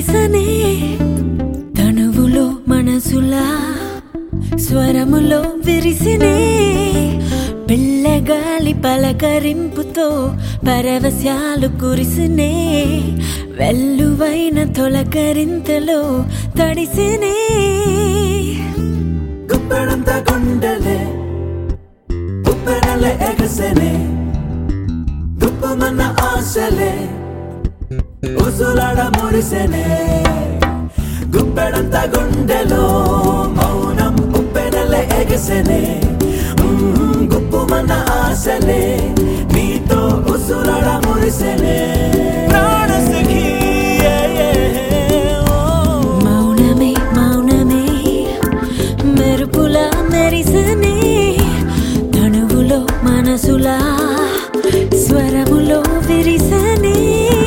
విరిసనే తనువులో మనసులా స్వరములో విరిసినే పిల్లగాలి పలకరింపుతో పరవశ్యాలు కురిసినే వెల్లువైన తొలకరింతలో తడిసినే గుప్పెడంత గుండెలే గుప్పెనలే ఎగసెనే గుప్పమన్న ఆశలే ఉసులాడ మురిసెనే గుప్పెడంత గుండెలో మౌనం ఉప్పెనలే ఎగసెనే మ్మ్, గుప్పుమన్న ఆశలే నీతో ఉసులాడ మురిసెనే ప్రాణసఖీ మౌనమే మౌనమే మెరుపులా మెరిసనే తనువులో మనసులా స్వరములో విరిసనే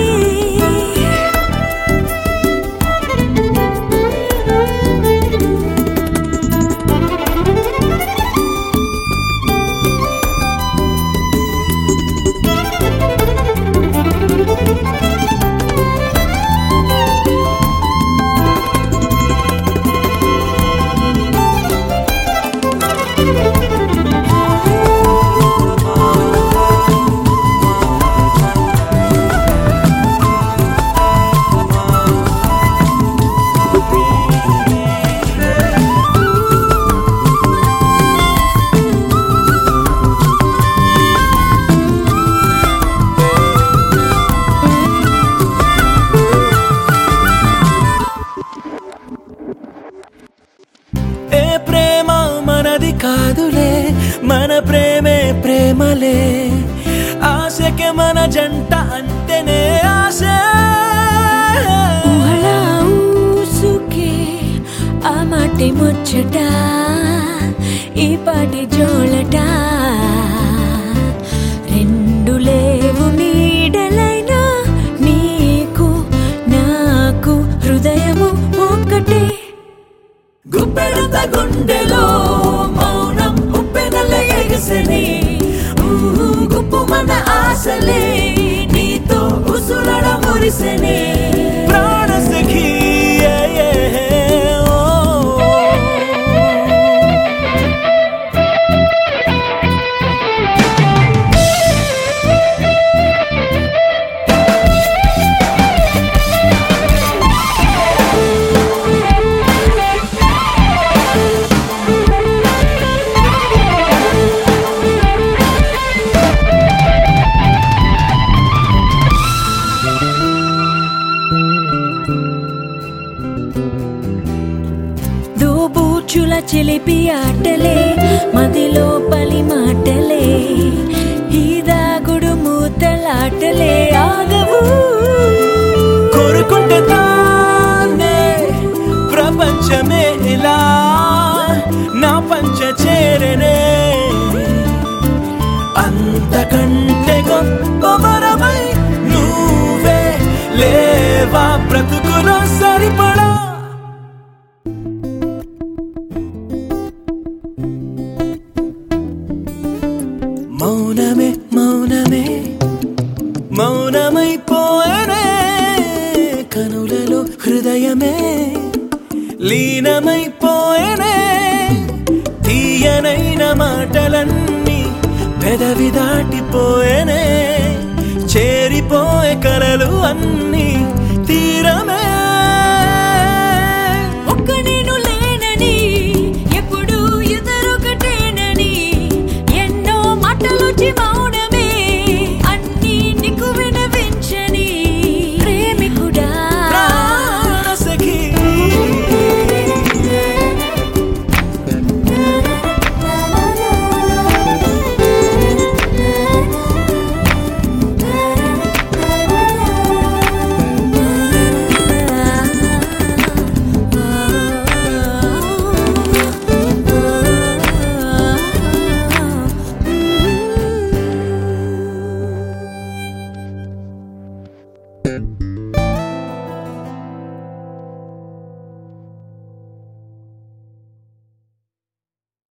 ఏ ప్రేమ మనది కాదులే మన ప్రేమే ప్రేమలే ఆశకే మన జంట అంటేనే ఆశ ఊహలా ఊసుకే ఆ మాటి ముచ్చట ఈ పాటి జోలట రెండు లేవు నీడలైనా నీకు నాకు హృదయము ఒక్కటే గుప్పెడంత గుండెలో మౌనం ఉప్పెనల ఎగసని ఊహు, గుప్పు మన ఆశలే నీతో ఉసులడ మురిసెనే ప్రాణసఖీ ఏ, ఏ, ఓ. దోబూచుల చిలిపి ఆటలే మదిలో పలి మాటలే ఈ దాగుడు మూతలాటలే ఆగవు కోరుకుంటే తానే ప్రపంచమే ఇలా నా పంచ చేరనే అంతకంటే గొప్ప వరమై నువ్వే లేవా బ్రతుకులో సరిపడా మౌనమే మౌనమే మౌనమైపోయనే కనులలో హృదయమే లీనమైపోయనే తీయనైన మాటలన్నీ పెదవి దాటిపోయనే చేరిపోయే కలలు అన్నీ తీరమే